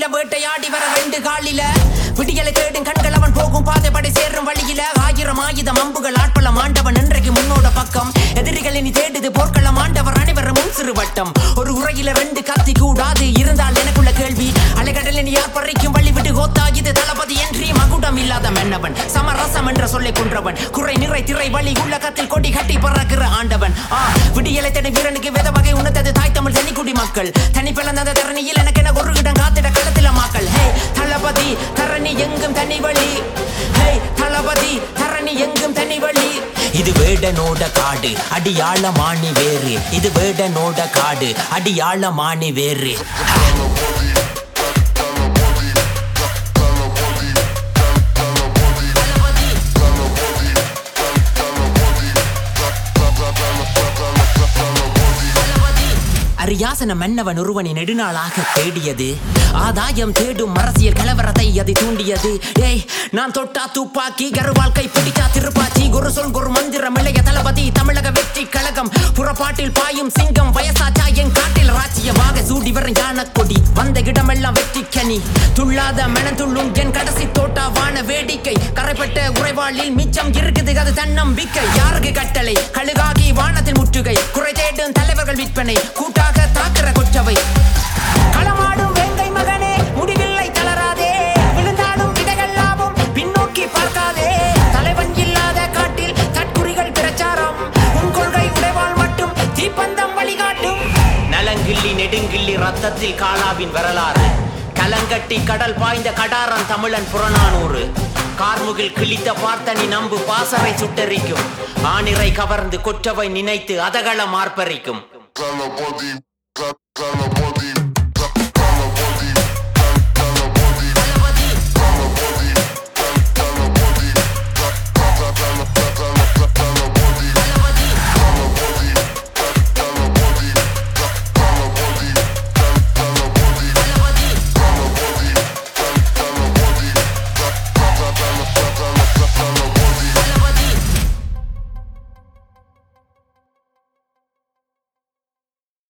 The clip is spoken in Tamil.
வெளியில வேட்டையாடி வர ரெண்டு காலில விடியலை தேடும் கண்கள் அவன் போகும் பாதைப்படி சேரும் வழியில ஆயிரம் ஆயுதம் அம்புகள் ஆட்பலம் ஆண்டவன் இன்றைக்கு முன்னோட பக்கம் எதிரிகள் இனி தேடுது போர்க்களம் ஆண்டவர் அனைவரும் முன் சிறு வட்டம் ஒரு உரையில ரெண்டு கத்தி கூடாது இருந்தால் எனக்குள்ள கேள்வி அலைகடலின் யார் பறிக்கும் வழி விட்டு கோத்தா இது தளபதி என்று மகுடம் இல்லாத மன்னவன் சமரசம் என்ற சொல்லை கொன்றவன் குறை நிறை திரை வழி உள்ளகத்தில் கொடி கட்டி பறக்கிற ஆண்டவன் ஆ விடியலை தேடி வீரனுக்கு வேத வகை உணர்ந்தது தாய் தமிழ் தனிக்குடி மக்கள் தனி பிளந்த தரணியில் எனக்கு என ஒரு இடம் காத்திட களத்தில மாக்கள் ஹே தளபதி தரணி எங்கும் தனி வழி ஹே தளபதி தரணி எங்கும் தனி வழி இது வேடனோட காடு அடியாள மாணி வேறு இது வேடனோட காடு அடியாள மாணி வேறு அரியாசன மன்னவன் ஒருவனை நெடுநாளாக தேடியது ஆதாயம் தேடும் அரசியல் கலவரத்தை அது தூண்டியது ஏய் நான் தொட்டா துப்பாக்கி கருவாழ்க்கை பிடிச்சா திருப்பாச்சி ஒரு சொல் ஒரு மந்திரம் இளைய தளபதி தமிழக வெற்றி கழகம் புறப்பாட்டில் பாயும் சிங்கம் வயசாச்சா என் காட்டில் ராச்சியமாக சூடி வரும் யான கொடி வந்த இடமெல்லாம் வெற்றி கனி துள்ளாத மனத்துள்ளும் என் கடைசி தோட்டா வான வேடிக்கை கரைப்பட்ட உறைவாளில் மிச்சம் இருக்குது அது தன்னம்பிக்கை யாருக்கு கட்டளை கழுகாகி வானத்தில் முற்றுகை குறை தேடும் தலைவர்கள் விற்பனை கூட்டாக தாக்குற கொற்றவை களமாடும் வேங்கை மகனே முடிவில்லை தளராதே விழுந்தாடும் விதைகள் லாபம் பின்னோக்கி பார்க்காதே தலைவன் இல்லாத காட்டில் தற்குறிகள் பிரச்சாரம் உன் கொள்கை உடைவாள் மட்டும் தீப்பந்தம் வழிகாட்டும் நலங்கிள்ளி நெடுங்கிள்ளி ரத்தத்தில் காலாவின் வரலாறு கலங்கட்டி கடல் பாய்ந்த கடாரன் தமிழன் புறநானூறு கார்முகில் கிழித்த பார்த்தனி நம்பு பாசறை சுட்டரிக்கும் ஆணிரை கவர்ந்து கொற்றவை நினைத்து அதகள மார்ப்பரிக்கும் Tell body, tell body,